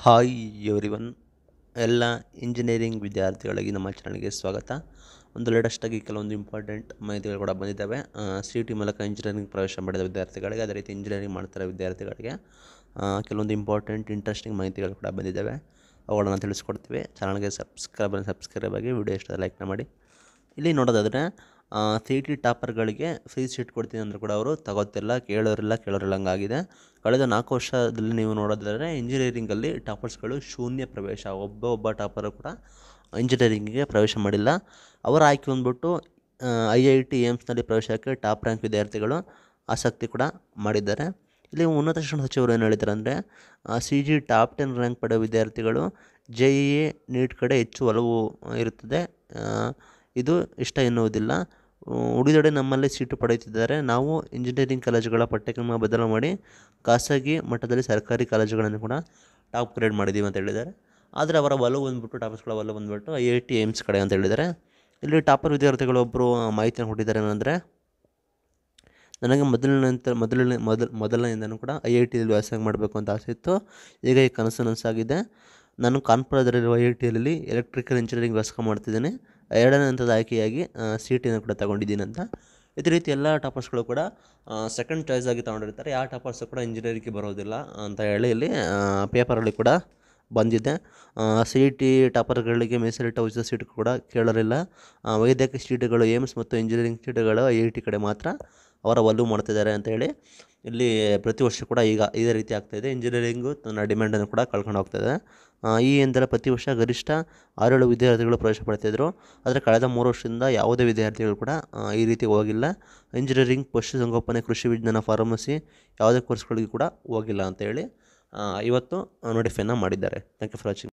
hi everyone ಎಲ್ಲ engineering ವಿದ್ಯಾರ್ಥಿಗಳಿಗೆ ನಮ್ಮ ಚಾನಲ್ಗೆ ಸ್ವಾಗತ ಒಂದು ಲೇಟೆಸ್ಟಾಗಿ ಕೆಲವೊಂದು ಇಂಪಾರ್ಟೆಂಟ್ ಮಾಹಿತಿಗಳು ಕೂಡ ಬಂದಿದ್ದಾವೆ ಸಿ ಟಿ ಮೂಲಕ ಇಂಜಿನಿಯರಿಂಗ್ ಪ್ರವೇಶ ಮಾಡಿದ ವಿದ್ಯಾರ್ಥಿಗಳಿಗೆ ಅದೇ ರೀತಿ ಇಂಜಿನಿಯರಿಂಗ್ ಮಾಡ್ತಿರೋ ವಿದ್ಯಾರ್ಥಿಗಳಿಗೆ ಆ, ಕೆಲವೊಂದು ಇಂಪಾರ್ಟೆಂಟ್ ಇಂಟ್ರೆಸ್ಟಿಂಗ್ ಮಾಹಿತಿಗಳು ಕೂಡ ಬಂದಿದ್ದಾವೆ ಅವುಗಳನ್ನು ತಿಳಿಸ್ಕೊಡ್ತೀವಿ ಚಾನಲ್ಗೆ ಸಬ್ಸ್ಕ್ರೈಬ್ ಸಬ್ಸ್ಕ್ರೈಬ್ ಆಗಿ ವಿಡಿಯೋ ಇಷ್ಟ ಲೈಕ್ನ ಮಾಡಿ ಇಲ್ಲಿ ನೋಡೋದಾದರೆ ಸಿ ಟಿ ಟಾಪರ್ಗಳಿಗೆ ಫ್ರೀ ಸೀಟ್ ಕೊಡ್ತೀನಿ ಅಂದರೂ ಕೂಡ ಅವರು ತಗೋತಿಲ್ಲ ಕೇಳೋರಿಲ್ಲ ಕೇಳೋರಿಲ್ಲ ಹಂಗಾಗಿದೆ ಕಳೆದ ನಾಲ್ಕು ವರ್ಷದಲ್ಲಿ ನೀವು ನೋಡೋದಾದರೆ ಇಂಜಿನಿಯರಿಂಗಲ್ಲಿ ಟಾಪರ್ಸ್ಗಳು ಶೂನ್ಯ ಪ್ರವೇಶ ಒಬ್ಬ ಒಬ್ಬ ಟಾಪರು ಕೂಡ ಇಂಜಿನಿಯರಿಂಗಿಗೆ ಪ್ರವೇಶ ಮಾಡಿಲ್ಲ ಅವರ ಆಯ್ಕೆ ಬಂದ್ಬಿಟ್ಟು ಐ ಐ ಟಿ ಏಮ್ಸ್ನಲ್ಲಿ ಪ್ರವೇಶಕ್ಕೆ ಟಾಪ್ ರ್ಯಾಂಕ್ ವಿದ್ಯಾರ್ಥಿಗಳು ಆಸಕ್ತಿ ಕೂಡ ಮಾಡಿದ್ದಾರೆ ಇಲ್ಲಿ ಉನ್ನತ ಶಿಕ್ಷಣ ಸಚಿವರು ಏನು ಹೇಳಿದ್ದಾರೆ ಅಂದರೆ C G top ten rank ಪಡೆಯುವ ವಿದ್ಯಾರ್ಥಿಗಳು ಜೆ ಇ ಎ ನೀಟ್ ಕಡೆ ಹೆಚ್ಚು ಒಲವು ಇರುತ್ತದೆ ಆ, ಇದು ಇಷ್ಟ ಎನ್ನುವುದಿಲ್ಲ ಉಳಿದೆಡೆ ನಮ್ಮಲ್ಲಿ ಸೀಟು ಪಡೆಯುತ್ತಿದ್ದಾರೆ ನಾವು ಇಂಜಿನಿಯರಿಂಗ್ ಕಾಲೇಜುಗಳ ಪಠ್ಯಕ್ರಮ ಬದಲು ಮಾಡಿ ಖಾಸಗಿ ಮಟ್ಟದಲ್ಲಿ ಸರ್ಕಾರಿ ಕಾಲೇಜುಗಳನ್ನು ಕೂಡ ಟಾಪ್ ಗ್ರೇಡ್ ಮಾಡಿದ್ದೀವಿ ಅಂತ ಹೇಳಿದ್ದಾರೆ ಆದರೆ ಅವರ ಒಲವು ಬಂದ್ಬಿಟ್ಟು ಟಾಪರ್ಸ್ಗಳ ಒಲವು ಬಂದ್ಬಿಟ್ಟು ಐ ಐ ಟಿ ಏಮ್ಸ್ ಕಡೆ ಅಂತ ಹೇಳಿದ್ದಾರೆ ಇಲ್ಲಿ ಟಾಪರ್ ವಿದ್ಯಾರ್ಥಿಗಳು ಒಬ್ಬರು ಮಾಹಿತಿಯನ್ನು ಕೊಟ್ಟಿದ್ದಾರೆ ಏನಂದರೆ ನನಗೆ ಮೊದಲನೇ ಮೊದಲನೇ ಮೊದಲ ಮೊದಲನೆಯಿಂದನೂ ಕೂಡ ಐ ಐ ಟಿಯಲ್ಲಿ ವ್ಯಾಸಂಗ ಮಾಡಬೇಕು ಅಂತ ಆಸೆ ಇತ್ತು ಈಗ ಈ ಕನಸು ನನಸಾಗಿದೆ ನಾನು ಕಾನ್ಪುರದಲ್ಲಿರುವ ಐ ಐ ಟಿಯಲ್ಲಿ ಎಲೆಕ್ಟ್ರಿಕಲ್ ಇಂಜಿನಿಯರಿಂಗ್ ವ್ಯಾಸಂಗ ಮಾಡ್ತಿದ್ದೇನೆ ಎರಡನೇ ಹಂತದ ಆಯ್ಕೆಯಾಗಿ ಸಿ ಟಿಯನ್ನು ಕೂಡ ತಗೊಂಡಿದ್ದೀನಿ ಅಂತ ಇದೇ ರೀತಿ ಎಲ್ಲ ಟಾಪರ್ಸ್ಗಳು ಕೂಡ ಸೆಕೆಂಡ್ ಚಾಯ್ಸ್ ಆಗಿ ತಗೊಂಡಿರ್ತಾರೆ ಯಾವ ಟಾಪರ್ಸು ಕೂಡ ಇಂಜಿನಿಯರಿಂಗ್ಗೆ ಬರೋದಿಲ್ಲ ಅಂತ ಹೇಳಿ ಇಲ್ಲಿ ಪೇಪರಲ್ಲಿ ಕೂಡ ಬಂದಿದೆ ಸಿ ಇ ಟಿ ಟಾಪರ್ಗಳಿಗೆ ಮೀಸಲಿಟ್ಟ ಉಚಿತ ಸೀಟ್ ಕೂಡ ಕೇಳಲಿಲ್ಲ ಆ, ವೈದ್ಯಕೀಯ ಸೀಟುಗಳು ಏಮ್ಸ್ ಮತ್ತು ಇಂಜಿನಿಯರಿಂಗ್ ಸೀಟುಗಳು ಐ ಐ ಟಿ ಕಡೆ ಮಾತ್ರ ಅವರ ಒಲವು ಮಾಡ್ತಿದ್ದಾರೆ ಅಂತ ಹೇಳಿ ಇಲ್ಲಿ ಪ್ರತಿ ವರ್ಷ ಕೂಡ ಈಗ ಇದೇ ರೀತಿ ಆಗ್ತಾಯಿದೆ ಇಂಜಿನಿಯರಿಂಗು ತನ್ನ ಡಿಮ್ಯಾಂಡನ್ನು ಕೂಡ ಕಳ್ಕೊಂಡು ಹೋಗ್ತಾಯಿದೆ ಆ, ಈ ಎಂದರೆ ಪ್ರತಿ ವರ್ಷ ಗರಿಷ್ಠ ಆರೇಳು ವಿದ್ಯಾರ್ಥಿಗಳು ಪ್ರವೇಶ ಪಡ್ತಿದ್ರು ಆದರೆ ಕಳೆದ ಮೂರು ವರ್ಷದಿಂದ ಯಾವುದೇ ವಿದ್ಯಾರ್ಥಿಗಳು ಕೂಡ ಆ, ಈ ರೀತಿ ಹೋಗಿಲ್ಲ ಇಂಜಿನಿಯರಿಂಗ್ ಪಶುಸಂಗೋಪನೆ ಕೃಷಿ ವಿಜ್ಞಾನ ಫಾರ್ಮಸಿ ಯಾವುದೇ ಕೋರ್ಸ್ಗಳಿಗೂ ಕೂಡ ಹೋಗಿಲ್ಲ ಅಂತ ಹೇಳಿ ಆ, ಇವತ್ತು ನೋಟಿಫೈನ ಮಾಡಿದ್ದಾರೆ ಥ್ಯಾಂಕ್ ಯು ಫಾರ್ ವಾಚಿಂಗ್